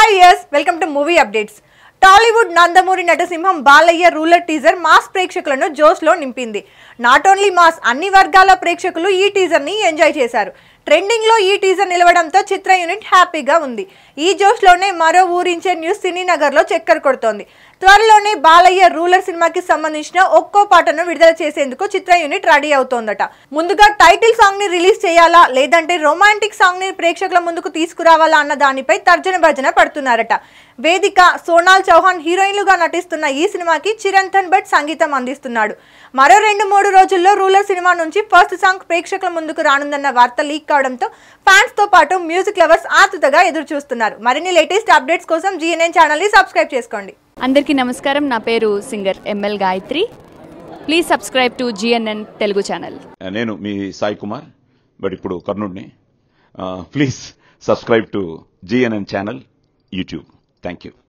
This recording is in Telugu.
hi yes welcome to movie updates Tollywood Nandamuri నటసింహం బాలయ్య రూలర్ టీజర్ మాస్ ప్రేక్షకులను జోష్లో నింపింది నాట్ ఓన్లీ మాస్ అన్ని వర్గాల ప్రేక్షకులు ఈ టీజర్ని ఎంజాయ్ చేశారు ట్రెండింగ్ లో ఈ టీజర్ నిలవడంతో చిత్ర యూనిట్ హ్యాపీగా ఉంది ఈ జోష్లోనే మరో ఊరించే న్యూస్ సినీ నగర్ లో చక్కర్ కొడుతోంది త్వరలోనే బాలయ్య రూలర్ సినిమాకి సంబంధించిన ఒక్కో పాటను విడుదల చేసేందుకు చిత్ర యూనిట్ రెడీ అవుతోందట ముందుగా టైటిల్ సాంగ్ ని రిలీజ్ చేయాలా లేదంటే రొమాంటిక్ సాంగ్ ని ప్రేక్షకుల ముందుకు తీసుకురావాలా అన్న దానిపై తర్జన భర్జన పడుతున్నారట వేదిక సోనాల్ చౌహాన్ హీరోయిన్లుగా నటిస్తున్న ఈ సినిమాకి చిరంతన్ భట్ సంగీతం అందిస్తున్నాడు మరో రెండు మూడు రోజుల్లో రూలర్ సినిమా నుంచి ఫస్ట్ సాంగ్ ప్రేక్షకుల ముందుకు రానుందన్న వార్త లీక్ కావడంతో ఫ్యాన్స్ తో పాటు మ్యూజిక్ లవర్స్ ఆతృతగా ఎదురు చూస్తున్నారు మరిన్ని లేటెస్ట్ అప్డేట్స్ కోసం జిఎన్ఎన్ ఛానల్ ని సబ్స్క్రైబ్ చేసుకోండి అందరికీ నమస్కారం నా పేరు singer ML Gayatri please subscribe to GNN Telugu channel నేను మీ సాయి కుమార్ బట్ ఇప్పుడు కర్నూడ్ని please subscribe to GNN channel YouTube thank you